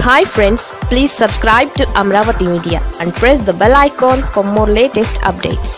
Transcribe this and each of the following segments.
hi friends please subscribe to Amaravati media and press the bell icon for more latest updates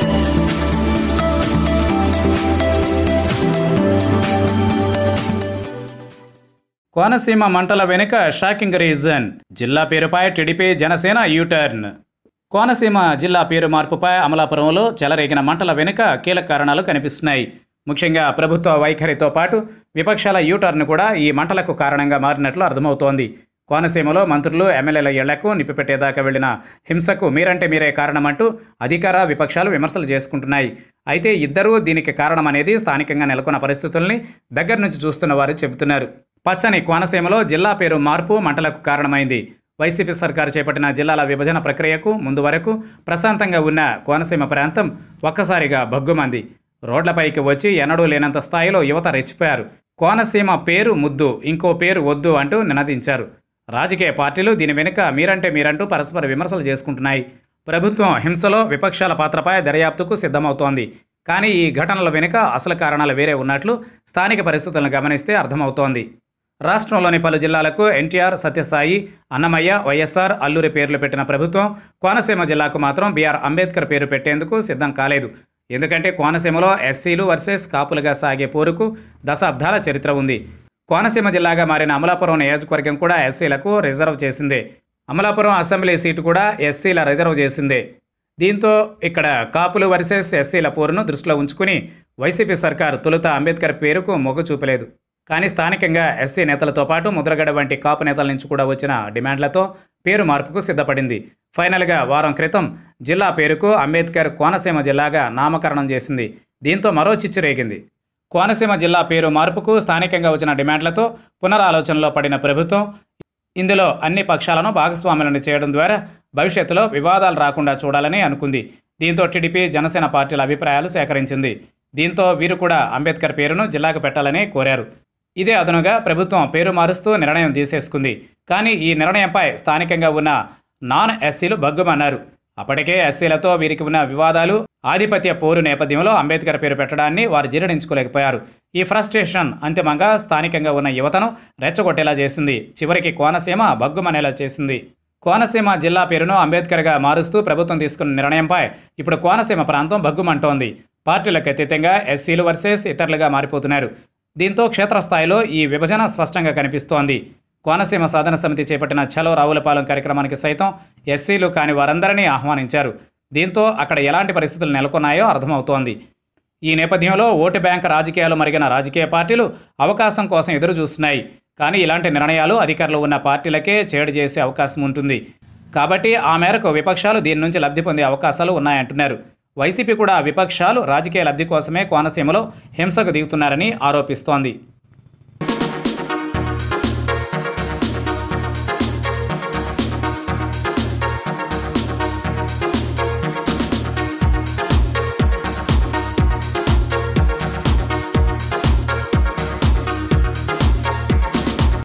Konaseema మంటల వెనుక shocking reason జిల్లా పేరుపై TDP Janasena U turn Konaseema జిల్లా పేరు మార్పుపై అమలాపురంలో చెలరేగిన మంటల వెనుక కీలక కారణాలు కనిపిస్తున్నాయి ముఖ్యంగా ప్రభుత్వ వైఖరితో పాటు విపక్షాల యూటర్న్ కూడా ఈ మంటలకు కారణంగా మారినట్లు అర్థమవుతోంది కోనసీమలో మంత్రులు ఎమ్మెల్యేల ఇళ్లకు నిప్పిపెట్టేదాకా వెళ్లిన హింసకు మీరంటే మీరే కారణమంటూ అధికార విపక్షాలు విమర్శలు చేసుకుంటున్నాయి అయితే ఇద్దరూ దీనికి కారణమనేది స్థానికంగా నెలకొన్న పరిస్థితుల్ని దగ్గర నుంచి చూస్తున్న వారు చెబుతున్నారు పచ్చని కోనసీమలో జిల్లా పేరు మార్పు మంటలకు కారణమైంది వైసీపీ సర్కారు చేపట్టిన జిల్లాల విభజన ప్రక్రియకు ముందు వరకు ప్రశాంతంగా ఉన్న కోనసీమ ప్రాంతం ఒక్కసారిగా భగ్గుమంది రోడ్లపైకి వచ్చి ఎన్నడూ లేనంత స్థాయిలో యువత రెచ్చిపోయారు కోనసీమ పేరు ముద్దు ఇంకో పేరు వద్దు అంటూ నినదించారు రాజకీయ పార్టీలు దీని వెనుక మీరంటే మీరంటూ పరస్పర విమర్శలు చేసుకుంటున్నాయి ప్రభుత్వం హింసలో విపక్షాల పాత్రపై దర్యాప్తుకు సిద్ధమవుతోంది కానీ ఈ ఘటనల వెనుక అసలు కారణాలు వేరే ఉన్నట్లు స్థానిక పరిస్థితులను గమనిస్తే అర్థమవుతోంది రాష్ట్రంలోని పలు జిల్లాలకు ఎన్టీఆర్ సత్యసాయి అన్నమయ్య వైఎస్ఆర్ అల్లూరి పేర్లు పెట్టిన ప్రభుత్వం కోనసీమ జిల్లాకు మాత్రం బీఆర్ అంబేద్కర్ పేరు పెట్టేందుకు సిద్ధం కాలేదు ఎందుకంటే కోనసీమలో ఎస్సీలు వర్సెస్ కాపులుగా సాగే పోరుకు దశాబ్దాల చరిత్ర ఉంది కోనసీమ జిల్లాగా మారిన అమలాపురం నియోజకవర్గం కూడా ఎస్సీలకు రిజర్వ్ చేసిందే అమలాపురం అసెంబ్లీ సీటు కూడా ఎస్సీల రిజర్వ్ చేసిందే దీంతో ఇక్కడ కాపులు వర్సెస్ ఎస్సీల పోరును దృష్టిలో ఉంచుకుని వైసీపీ సర్కార్ తొలుత అంబేద్కర్ పేరుకు మొగ్గు చూపలేదు కానీ స్థానికంగా ఎస్సీ నేతలతో పాటు ముద్రగడ వంటి కాపు నేతల నుంచి కూడా వచ్చిన డిమాండ్లతో పేరు మార్పుకు సిద్ధపడింది ఫైనల్గా వారం క్రితం జిల్లా పేరుకు అంబేద్కర్ కోనసీమ జిల్లాగా నామకరణం చేసింది దీంతో మరో చిచ్చు రేగింది కోనసీమ జిల్లా పేరు మార్పుకు స్థానికంగా వచ్చిన డిమాండ్లతో పునరాలోచనలో పడిన ప్రభుత్వం ఇందులో అన్ని పక్షాలను భాగస్వాములను చేయడం ద్వారా భవిష్యత్తులో వివాదాలు రాకుండా చూడాలని అనుకుంది దీంతో టీడీపీ జనసేన పార్టీల అభిప్రాయాలు సేకరించింది దీంతో వీరు కూడా అంబేద్కర్ పేరును జిల్లాకు పెట్టాలని కోరారు ఇదే అదనుగా ప్రభుత్వం పేరు మారుస్తూ నిర్ణయం తీసేసుకుంది కానీ ఈ నిర్ణయంపై స్థానికంగా ఉన్న నాన్ ఎస్సీలు బగ్గుమన్నారు అప్పటికే ఎస్సీలతో వీరికి ఉన్న వివాదాలు ఆధిపత్య పోరు నేపథ్యంలో అంబేద్కర్ పేరు పెట్టడాన్ని వారు జీర్ణించుకోలేకపోయారు ఈ ఫ్రస్ట్రేషన్ అంతిమంగా స్థానికంగా ఉన్న యువతను రెచ్చగొట్టేలా చేసింది చివరికి కోనసీమ బగ్గుమనేలా చేసింది కోనసీమ జిల్లా పేరును అంబేద్కర్గా మారుస్తూ ప్రభుత్వం తీసుకున్న నిర్ణయంపై ఇప్పుడు కోనసీమ ప్రాంతం బగ్గుమంటోంది పార్టీలకు అతీతంగా ఎస్సీలు వర్సెస్ ఇతరులుగా మారిపోతున్నారు దీంతో క్షేత్రస్థాయిలో ఈ విభజన స్పష్టంగా కనిపిస్తోంది కోనసీమ సాధన సమితి చేపట్టిన చలో రావులపాలెం కార్యక్రమానికి సైతం ఎస్సీలు కాని వారందరినీ ఆహ్వానించారు దీంతో అక్కడ ఎలాంటి పరిస్థితులు నెలకొన్నాయో అర్థమవుతోంది ఈ నేపథ్యంలో ఓటు బ్యాంక్ రాజకీయాలు మరిగిన రాజకీయ పార్టీలు అవకాశం కోసం ఎదురు చూస్తున్నాయి కానీ ఇలాంటి నిర్ణయాలు అధికారులు ఉన్న పార్టీలకే చేడు చేసే అవకాశం ఉంటుంది కాబట్టి ఆ మేరకు విపక్షాలు దీని నుంచి లబ్ధి పొందే అవకాశాలు ఉన్నాయంటున్నారు వైసీపీ కూడా విపక్షాలు రాజకీయ లబ్ధి కోసమే కోనసీమలో హింసకు దిగుతున్నారని ఆరోపిస్తోంది